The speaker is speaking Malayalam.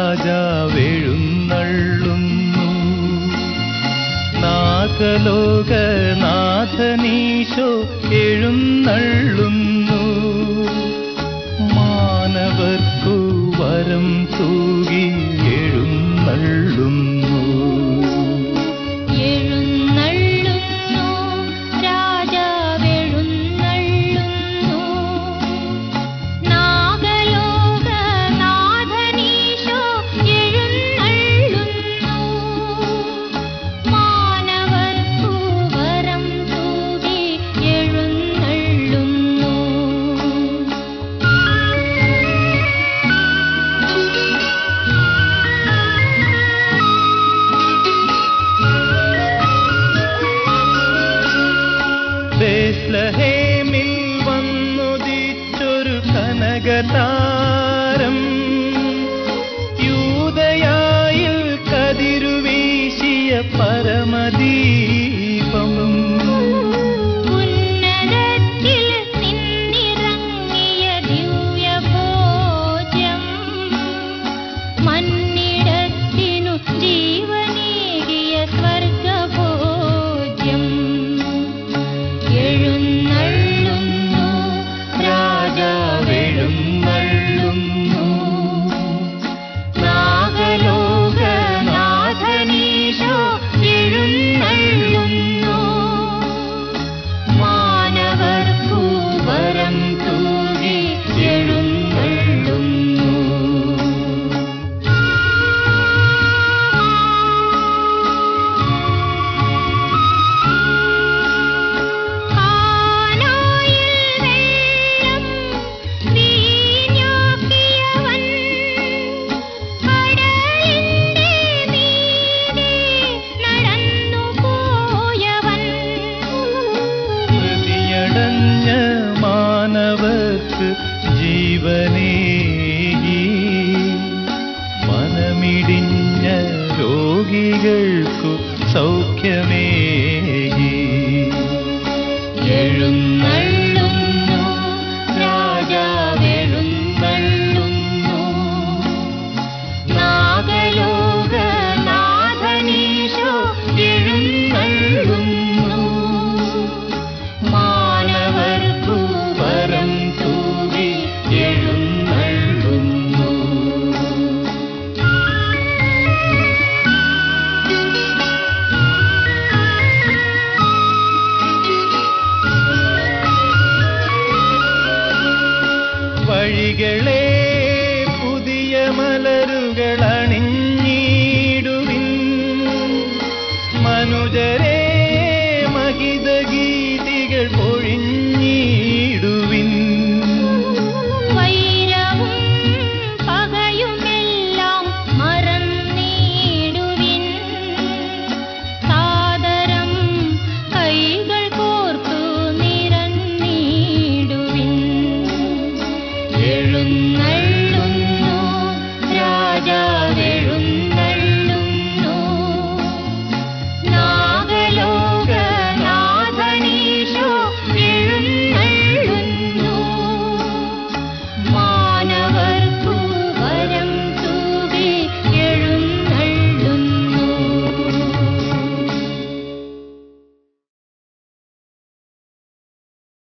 രാജാവെഴുന്നള്ളുന്നു നാഗലോകനാഥനീശോ എഴുന്നള്ളുന്നു മാനവർക്കു വരം തൂകി എഴുന്നള്ളുന്നു എഴുന്നള്ളുന്നു രാജാവെഴുന്നള്ളുന്നു നാഗലോകനാഥനീശോ എഴുന്നള്ളുന്നു മാനവർക്കു വരം തൂകി എഴുന്നള്ളുന്നു ബേസ്ലഹേമിൽ വന്നുദിച്ചൊരു കനകതാരം യൂതയായിൽ കതിരുവീശിയ പരമദീപം ഉന്നതത്തിൽ നിന്നിറങ്ങിയ ദിവ്യഭോജ്യം മന്നിടത്തിനു ജീവനേകിയ സ്വർഗഭോജ്യം എഴുന്നള്ളുന്നു രാജാവെഴുന്നള്ളുന്നു നാഗലോകനാഥനീശോ എഴുന്നള്ളുന്നു മാനവർക്കു വരം തൂകി എഴുന്നള്ളുന്നു കാനായിൽ വെള്ളം വീഞ്ഞാക്കിയവൻ കടലിന്റെ മീതെ നടന്നു പോയവൻ മൃതിയടഞ്ഞ മാനവർക്ക് ജീവനേകി മനമിടിഞ്ഞ രോഗികൾക്കു സൗഖ്യമേകി എഴുന്നള്ളുന്നു രാജാവെഴുന്നള്ളുന്നു നാഗലോകനാഥനീശോ എഴുന്നള്ളുന്നു മാനവർക്കു വരം തൂകി എഴുന്നള്ളുന്നു വഴികളെ പുതിയ മലരുകൾ അണിഞ്ഞിടുവിൻ മനുജരെ മഹിത ഗീതികൾ പൊഴിഞ്ഞിടുവിൻ വൈരവും പകയുമെല്ലാം മറന്നിടുവിൻ സാദരം കൈകൾ കോർത്തു നിരന്നിടുവിൻ എഴുന്നള്ളി